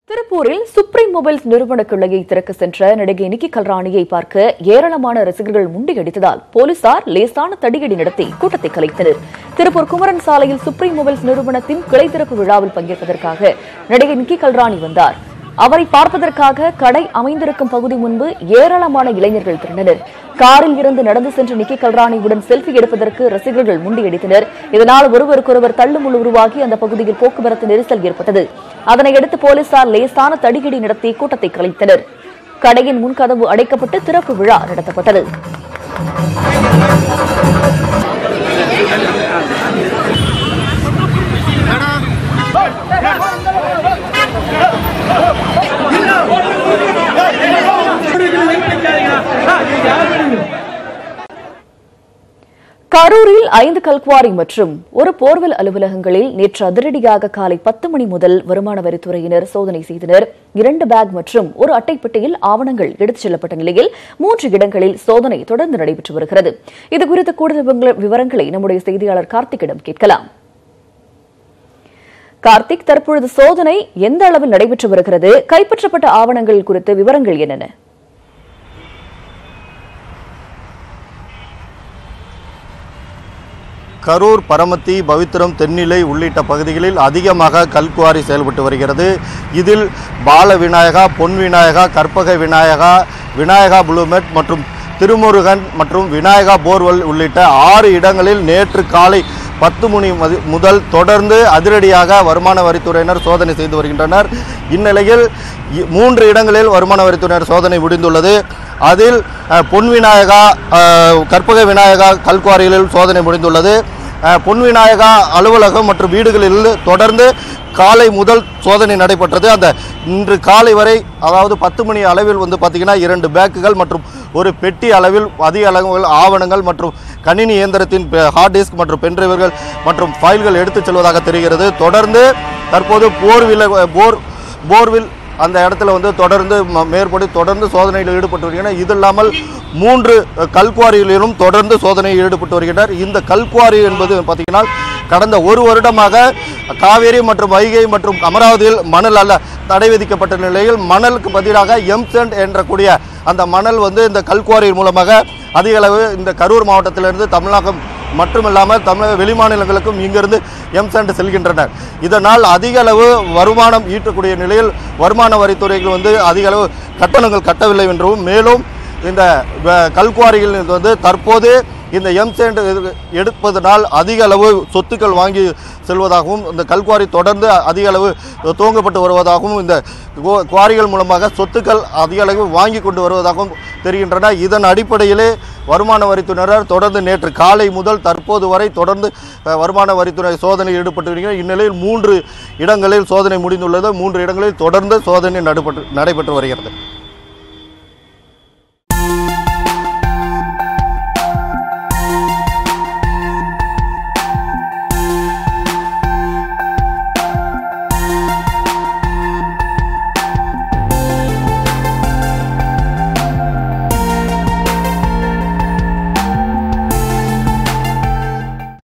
திருப்பூரில் supreme mobiles நிறுவன கிளையை திறக்க சென்ற நடிகை நிக்கி கல்ராணியை பார்க்க ஏராளமான ரசிகர்கள் முண்டியடித்ததால் போலீசார் லேசான தடியடி நடத்தி கூட்டத்தை கலைத்தனர் திருப்பூர் குமரன் சாலையில் சுப்ரீம் மொபைல்ஸ் நிறுவனத்தின் கிளை திறப்பு விழாவில் பங்கேற்பதற்காக நடிகை நிக்கி கல்ராணி வந்தார் அவரை பார்ப்பதற்காக கடை அமைந்திருக்கும் பகுதி முன்பு ஏராளமான இளைஞர்கள் திரண்டனர் காரில் இருந்து நடந்து சென்ற நிக்கி கல்ராணியுடன் செல்ஃபி எடுப்பதற்கு ரசிகர்கள் முண்டியடித்தனர் இதனால் ஒருவருக்கொருவர் தள்ளுமுள்ளு உருவாகி அந்த பகுதியில் போக்குவரத்து நெரிசல் ஏற்பட்டது அதனையடுத்து போலீசார் லேசான தடியடி நடத்தி கூட்டத்தை கலைத்தனர் கடையின் முன்கதவு அடைக்கப்பட்டு திறப்பு விழா நடத்தப்பட்டது கரூரில் ஐந்து கல்குவாரி மற்றும் ஒரு போர்வெல் அலுவலகங்களில் நேற்று அதிரடியாக காலை பத்து மணி முதல் வருமான வரித்துறையினர் சோதனை செய்தனர் இரண்டு பேக் மற்றும் ஒரு அட்டைப்பெட்டியில் ஆவணங்கள் எடுத்துச் செல்லப்பட்ட நிலையில் மூன்று இடங்களில் சோதனை தொடர்ந்து நடைபெற்று வருகிறது இதுகுறித்த கூடுதல் விவரங்கள்- விவரங்களை நம்முடைய செய்தியாளர் கார்த்திக்கிடம் கேட்கலாம் கார்த்திக் தற்பொழுது சோதனை எந்த அளவில் நடைபெற்று வருகிறது கைப்பற்றப்பட்ட ஆவணங்கள் குறித்த விவரங்கள் என்னென்ன கரூர் பரமத்தி பவித்திரம் தென்னிலை உள்ளிட்ட பகுதிகளில் அதிகமாக கல்குவாரி செயல்பட்டு வருகிறது இதில் பால விநாயகா பொன் விநாயகா கற்பக விநாயகா விநாயகா புளூமெட் மற்றும் திருமுருகன் மற்றும் விநாயகா போர்வெல் உள்ளிட்ட ஆறு இடங்களில் நேற்று காலை பத்து மணி மதி- முதல் தொடர்ந்து அதிரடியாக வருமான வரித்துறையினர் சோதனை செய்து வருகின்றனர் இந்நிலையில் இ- மூன்று இடங்களில் வருமான வரித்துறையினர் சோதனை முடிந்துள்ளது அதில் அஹ், பொன் விநாயகா அஹ், கற்பக விநாயகா கல்குவாரிகளில் சோதனை முடிந்துள்ளது அஹ், பொன் விநாயகா அலுவலகம் மற்றும் வீடுகளில் தொடர்ந்து காலை முதல் சோதனை நடைபெற்றது அந்த இன்று காலை வரை அதாவது பத்து மணி அளவில் வந்து பார்த்திங்கன்னா இரண்டு பேக்குகள் மற்றும் ஒரு பெட்டி அளவில் அதிக அளவில் ஆவணங்கள் மற்றும் கணினி இயந்திரத்தின் ஹார்ட் டிஸ்க் மற்றும் பென்டிரைவர்கள் மற்றும் ஃபைல்கள் எடுத்துச் செல்வதாக தெரிகிறது தொடர்ந்து தற்போது போர்வில் போர் போர்வில் அந்த இடத்துல வந்து தொடர்ந்து ம- மேற்படி தொடர்ந்து சோதனையில் ஈடுபட்டு வருகின்றனர் இது இல்லாமல் மூன்று அஹ், கல்குவாரிகளிலும் தொடர்ந்து சோதனையில் ஈடுபட்டு வருகின்றனர் இந்த கல்குவாரி என்பது பார்த்தீங்கன்னா கடந்த ஒரு வருடமாக காவேரி மற்றும் வைகை மற்றும் அமராவதியில் மணல் அல்ல தடை விதிக்கப்பட்ட நிலையில் மணலுக்கு பதிலாக எம்சென்ட் என்ற கூடிய அந்த மணல் வந்து இந்த கல்குவாரியின் மூலமாக அதிக அளவு இந்த கரூர் மாவட்டத்திலிருந்து தமிழகம் மட்டுமில்லாமல் தமிழக வெளிமாநிலங்களுக்கும் இங்கிருந்து எம்சென்ட் செல்கின்றனர் இதனால் அதிக அளவு வருமானம் ஈட்டக்கூடிய நிலையில் வருமான வரித்துறைகள் வந்து அதிக அளவு கட்டணங்கள் கட்டவில்லை என்றும் மேலும் இந்த வ- கல்குவாரிகள் இது வந்து தற்போது இந்த எம்சென்ட் எடுப்பதனால் அதிக அளவு சொத்துக்கள் வாங்கி செல்வதாகவும் இந்த கல்குவாரி தொடர்ந்து அதிக அளவு துவங்கப்பட்டு வருவதாகவும் இந்த குவா- குவாரிகள் மூலமாக சொத்துக்கள் அதிக அளவு வாங்கி கொண்டு வருவதாகவும் தெரிகின்றன இதன் அடிப்படையிலே வருமான வரித்துறையினர் தொடர்ந்து நேற்று காலை முதல் தற்போது வரை தொடர்ந்து அஹ், வருமான வரித்துறை சோதனையில் ஈடுபட்டு வருகிறார் இந்நிலையில் மூன்று இடங்களில் சோதனை முடிந்துள்ளது மூன்று இடங்களில் தொடர்ந்து சோதனை நடைபெற்று நடைபெற்று வருகிறது